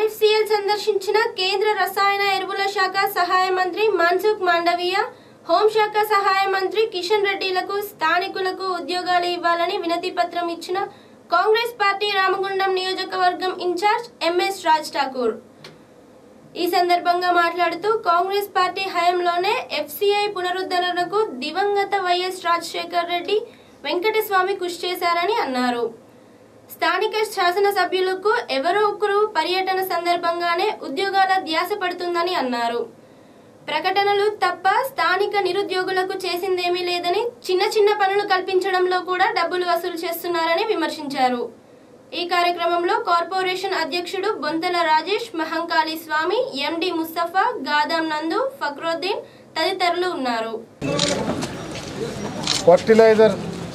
ఐఎఫ్సిఎల్ సందర్శించిన కేంద్ర రసాయన ఎరువుల శాఖ సహాయ మంత్రి మన్సుఖ్ మాండవీయ హోంశాఖ సహాయ మంత్రి కిషన్ రెడ్డిలకు స్థానికులకు ఉద్యోగాలు ఇవ్వాలని వినతి పత్రం ఇచ్చిన కాంగ్రెస్ పార్టీ రామగుండం నియోజకవర్గం ఇన్ఛార్జ్ ఎంఎస్ రాజ్ ఠాకూర్ ఈ సందర్భంగా మాట్లాడుతూ కాంగ్రెస్ పార్టీ హయాంలోనే ఎఫ్సిఐ పునరుద్ధరణకు దివంగత వైఎస్ రాజశేఖర్ రెడ్డి వెంకటస్వామి కృషి చేశారని అన్నారు స్థానిక శాసనసభ్యులకు ఎవరో ఒకరు పర్యటన సందర్భంగానే ఉద్యోగాల ధ్యాస పడుతుందని అన్నారు ప్రకటనలు తప్ప స్థానిక నిరుద్యోగులకు చేసిందేమీ లేదని చిన్న చిన్న పనులు కల్పించడంలో కూడా డబ్బులు వసూలు చేస్తున్నారని విమర్శించారు ఈ కార్యక్రమంలో కార్పొరేషన్ అధ్యక్షుడు బొంతల రాజేష్ మహంకాళి స్వామి ఎండి ముస్తఫా గాదాం నందు ఫక్రుద్దీన్ తదితరులు ఉన్నారు ఫర్టిలైజర్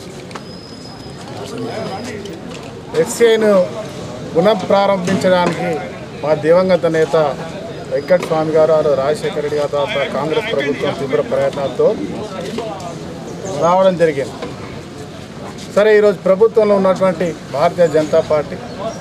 ఎక్స్చేను పునఃప్రారంభించడానికి మా దివంగత నేత వెంకట స్వామి గారు వారు రాజశేఖర రెడ్డి గారి తర్వాత కాంగ్రెస్ ప్రభుత్వం తీవ్ర ప్రయత్నాలతో రావడం జరిగింది సరే ఈరోజు ప్రభుత్వంలో ఉన్నటువంటి భారతీయ జనతా పార్టీ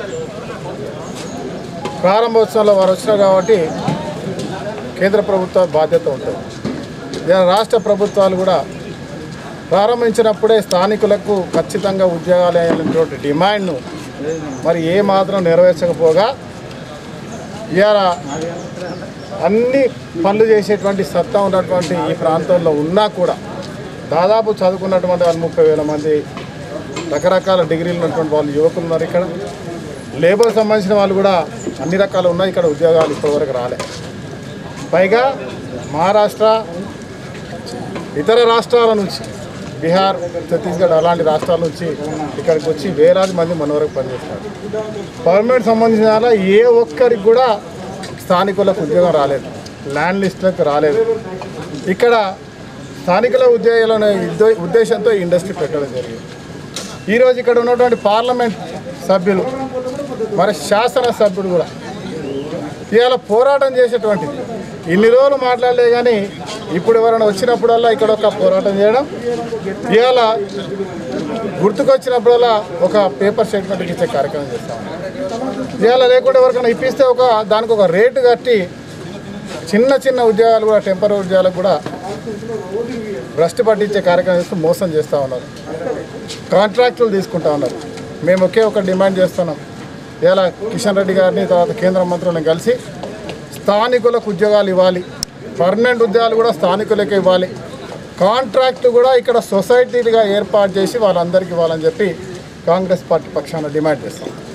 ప్రారంభోత్సవంలో వారు వచ్చినారు కాబట్టి కేంద్ర ప్రభుత్వ బాధ్యత ఉంటుంది ఇలా రాష్ట్ర ప్రభుత్వాలు కూడా ప్రారంభించినప్పుడే స్థానికులకు ఖచ్చితంగా ఉద్యోగాలు అనేటువంటి డిమాండ్ను మరి ఏ మాత్రం నెరవేర్చకపోగా ఇవాళ అన్ని పనులు చేసేటువంటి సత్తా ఉన్నటువంటి ఈ ప్రాంతంలో ఉన్నా కూడా దాదాపు చదువుకున్నటువంటి వాళ్ళు ముప్పై వేల మంది రకరకాల డిగ్రీలు ఉన్నటువంటి వాళ్ళు యువకులు ఉన్నారు ఇక్కడ లేబర్ సంబంధించిన వాళ్ళు కూడా అన్ని రకాలు ఉన్నాయి ఇక్కడ ఉద్యోగాలు ఇప్పటివరకు రాలే పైగా మహారాష్ట్ర ఇతర రాష్ట్రాల నుంచి బీహార్ ఛత్తీస్గఢ్ అలాంటి రాష్ట్రాల నుంచి ఇక్కడికి వచ్చి వేలాది మంది మన వరకు పనిచేస్తారు పర్మనెంట్ సంబంధించిన వాళ్ళ ఏ ఒక్కరికి కూడా స్థానికులకు ఉద్యోగం రాలేదు ల్యాండ్ లిస్టులకు రాలేదు ఇక్కడ స్థానికుల ఉద్యోగాలనే ఉద్దే- ఉద్దేశంతో ఈ ఇండస్ట్రీ పెట్టడం జరిగింది ఈరోజు ఇక్కడ ఉన్నటువంటి పార్లమెంట్ సభ్యులు మరి శాసన సభ్యుడు కూడా ఇవాళ పోరాటం చేసేటువంటిది ఇన్ని రోజులు మాట్లాడలే కానీ ఇప్పుడు ఎవరైనా వచ్చినప్పుడల్లా ఇక్కడ ఒక పోరాటం చేయడం ఇవాళ గుర్తుకొచ్చినప్పుడల్లా ఒక పేపర్ స్టేట్మెంట్ ఇచ్చే కార్యక్రమం చేస్తాం ఇవాళ లేకుండా ఎవరికైనా ఇప్పిస్తే ఒక దానికి ఒక రేటు కట్టి చిన్న చిన్న ఉద్యోగాలు కూడా టెంపరీ ఉద్యోగాలకు కూడా భ్రష్టు పట్టించే కార్యక్రమం చేస్తూ మోసం చేస్తూ ఉన్నారు కాంట్రాక్టులు తీసుకుంటా ఉన్నారు మేము ఒకే ఒక డిమాండ్ చేస్తున్నాం ఇలా కిషన్ రెడ్డి గారిని తర్వాత కేంద్ర మంత్రులను కలిసి స్థానికులకు ఉద్యోగాలు ఇవ్వాలి పర్మనెంట్ ఉద్యోగాలు కూడా స్థానికులకే ఇవ్వాలి కాంట్రాక్ట్లు కూడా ఇక్కడ సొసైటీలుగా ఏర్పాటు చేసి వాళ్ళందరికీ ఇవ్వాలని చెప్పి కాంగ్రెస్ పార్టీ పక్షాన డిమాండ్ చేస్తాం